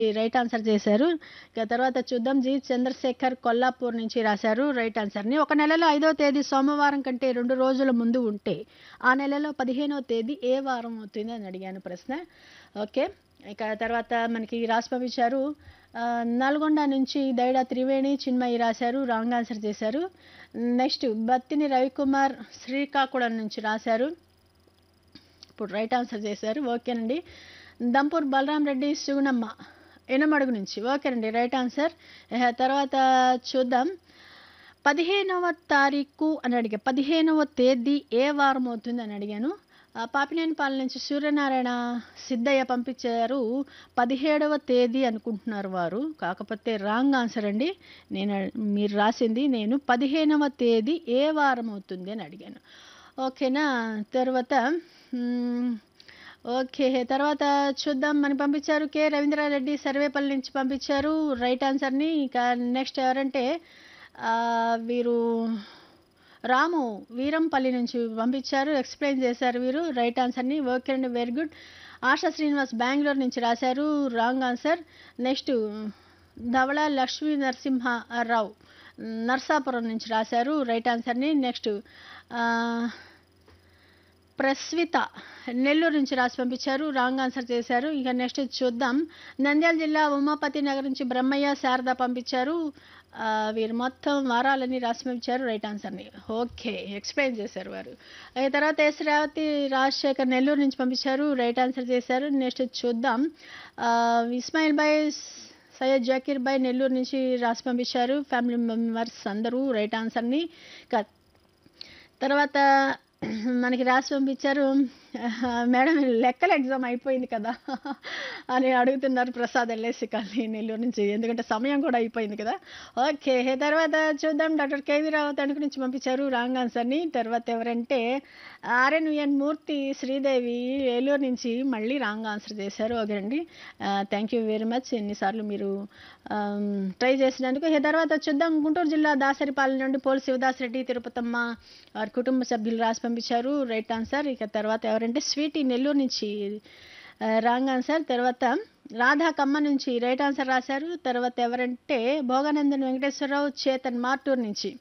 right answer చేశారు ఇక తర్వాత చూద్దాం జి చంద్రశేఖర్ కొల్లాపూర్ నుంచి రాశారు రైట్ ఆన్సర్ని ఒక నెలలో ఐదో తేదీ సోమవారం కంటే రెండు రోజుల ముందు ఉంటే ఆ నెలలో పదిహేనో తేదీ ఏ వారం అవుతుంది అని అడిగాను ప్రశ్న ఓకే ఇక తర్వాత మనకి రాసి పంపించారు ఆ, నల్గొండ నుంచి దైడా త్రివేణి చిన్మయి రాశారు రాంగ్ ఆన్సర్ చేశారు నెక్స్ట్ బత్తిని రవికుమార్ శ్రీకాకుళం నుంచి రాశారు ఇప్పుడు రైట్ ఆన్సర్ చేశారు ఓకేనండి దంపూర్ బలరాం రెడ్డి సుగుణమ్మ ఎనమడుగు నుంచి ఓకేనండి రైట్ ఆన్సర్ ఇహ తర్వాత చూద్దాం పదిహేనవ తారీఖు అని అడిగా పదిహేనవ తేదీ ఏ వారం అవుతుంది అని అడిగాను ఆ, పాపినేనిపాలెం నుంచి సూర్యనారాయణ సిద్ధయ్య పంపించారు పదిహేడవ తేదీ అనుకుంటున్నారు వారు కాకపోతే రాంగ్ ఆన్సర్ అండి నేను మీరు రాసింది నేను పదిహేనవ తేదీ ఏ వారం అవుతుంది అని అడిగాను ఓకేనా తర్వాత మ్మ్, ఓకే తర్వాత చూద్దాం మనకి పంపించారు కె రవీంద్రారెడ్డి సర్వేపల్లి నుంచి పంపించారు రైట్ ఆన్సర్ని ఇక నెక్స్ట్ ఎవరంటే ఆ, వీరు రాము వీరంపల్లి నుంచి పంపించారు ఎక్స్ప్లెయిన్ చేశారు వీరు రైట్ ఆన్సర్ని ఓకే అండి వెరీ గుడ్ ఆశా శ్రీనివాస్ బెంగళూరు నుంచి రాశారు రాంగ్ ఆన్సర్ నెక్స్ట్ ధవళ లక్ష్మీ నరసింహారావు నర్సాపురం నుంచి రాశారు రైట్ ఆన్సర్ని నెక్స్ట్ ప్రస్విత నెల్లూరు నుంచి రాసి పంపించారు రాంగ్ ఆన్సర్ చేశారు ఇక నెక్స్ట్ చూద్దాం నంద్యాల జిల్లా ఉమాపతి నగర్ నుంచి బ్రహ్మయ్య శారద పంపించారు ఆ, వీరు మొత్తం వారాలని రాసి పంపించారు రైట్ ఆన్సర్ని ఓకే ఎక్స్ప్లెయిన్ చేశారు వారు ఆ తర్వాత ఎస్ రేవతి రాజశేఖర్ నెల్లూరు నుంచి పంపించారు రైట్ ఆన్సర్ చేశారు నెక్స్ట్ చూద్దాం ఆ, ఇస్మాయిల్ బాయ్ సయ్యద్ జాకీర్ బాయ్ నెల్లూరు నుంచి రాసి పంపించారు ఫ్యామిలీ మెంబర్స్ అందరూ రైట్ ఆన్సర్ని క- తర్వాత మనకి రాసి పంపించారు మేడం లెక్కల ఎగ్జామ్ అయిపోయింది కదా అని అడుగుతున్నారు ప్రసాద్ ఎల్ఐసి కాలనీ నెల్లూరు నుంచి ఎందుకంటే సమయం కూడా అయిపోయింది కదా ఓకే తర్వాత చూద్దాం డాక్టర్ కేవీ రావు తణుకు నుంచి పంపించారు రాంగ్ ఆన్సర్ని తర్వాత ఎవరంటే ఆర్ఎన్విఎన్ మూర్తి శ్రీదేవి ఏలూరు నుంచి మళ్ళీ రాంగ్ ఆన్సర్ చేశారు ఓకే అండి థ్యాంక్ యూ వెరీ మచ్ ఎన్నిసార్లు మీరు ట్రై చేసినందుకు ఇక తర్వాత చూద్దాం గుంటూరు జిల్లా దాసరిపాలెం నుండి పోలి శివదాస్ రెడ్డి తిరుపతమ్మ వారి కుటుంబ సభ్యులు రాసి పంపించారు రైట్ ఆన్సర్ ఇక తర్వాత ఎవరంటే స్వీటీ నెల్లూరు నుంచి రాంగ్ ఆన్సర్ తర్వాత రాధా కమ్మ నుంచి రైట్ ఆన్సర్ రాశారు తర్వాత ఎవరంటే భోగానందన్ వెంకటేశ్వరరావు చేతన్ మార్టూర్ నుంచి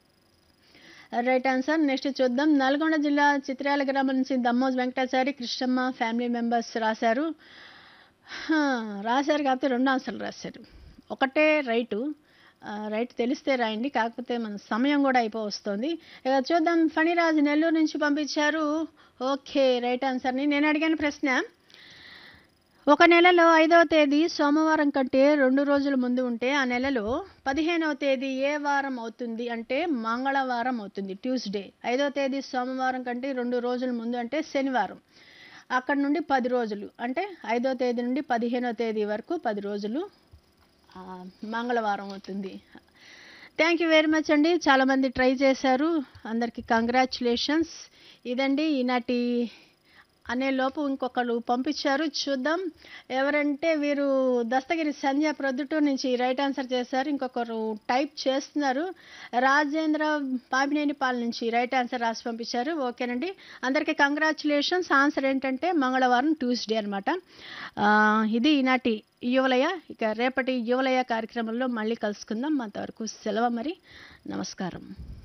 రైట్ ఆన్సర్ నెక్స్ట్ చూద్దాం నల్గొండ జిల్లా చిత్రాల గ్రామం నుంచి దమ్మోజ్ వెంకటాచారి కృష్ణమ్మ ఫ్యామిలీ మెంబర్స్ రాశారు హా, రాశారు కాకపోతే రెండు ఆన్సర్లు రాశారు ఒకటే రైటు ఆ, రైట్ తెలిస్తే రాయండి కాకపోతే మన సమయం కూడా అయిపో వస్తుంది ఇక చూద్దాం ఫణిరాజ్ నెల్లూరు నుంచి పంపించారు ఓకే రైట్ ఆన్సర్ని నేను అడిగిన ప్రశ్న ఒక నెలలో ఐదవ తేదీ సోమవారం కంటే రెండు రోజుల ముందు ఉంటే ఆ నెలలో పదిహేనవ తేదీ ఏ వారం అవుతుంది అంటే మంగళవారం అవుతుంది ట్యూస్డే ఐదవ తేదీ సోమవారం కంటే రెండు రోజుల ముందు అంటే శనివారం అక్కడ నుండి పది రోజులు అంటే ఐదో తేదీ నుండి పదిహేనో తేదీ వరకు పది రోజులు ఆ, మంగళవారం అవుతుంది థ్యాంక్ యూ వెరీ మచ్ అండి చాలామంది ట్రై చేశారు అందరికీ కంగ్రాచులేషన్స్ ఇదండి ఈనాటి అనే లోపు ఇంకొకరు పంపించారు చూద్దాం ఎవరంటే వీరు దస్తగిరి సంధ్య ప్రొద్దుటూరు నుంచి రైట్ ఆన్సర్ చేశారు ఇంకొకరు టైప్ చేస్తున్నారు రాజేంద్ర పాపినేనిపాల్ నుంచి రైట్ ఆన్సర్ రాసి పంపించారు ఓకేనండి అందరికీ కంగ్రాచులేషన్స్ ఆన్సర్ ఏంటంటే మంగళవారం ట్యూస్డే అనమాట ఇది ఈనాటి యువలయ ఇక రేపటి యువలయ కార్యక్రమంలో మళ్ళీ కలుసుకుందాం అంతవరకు సెలవు మరి నమస్కారం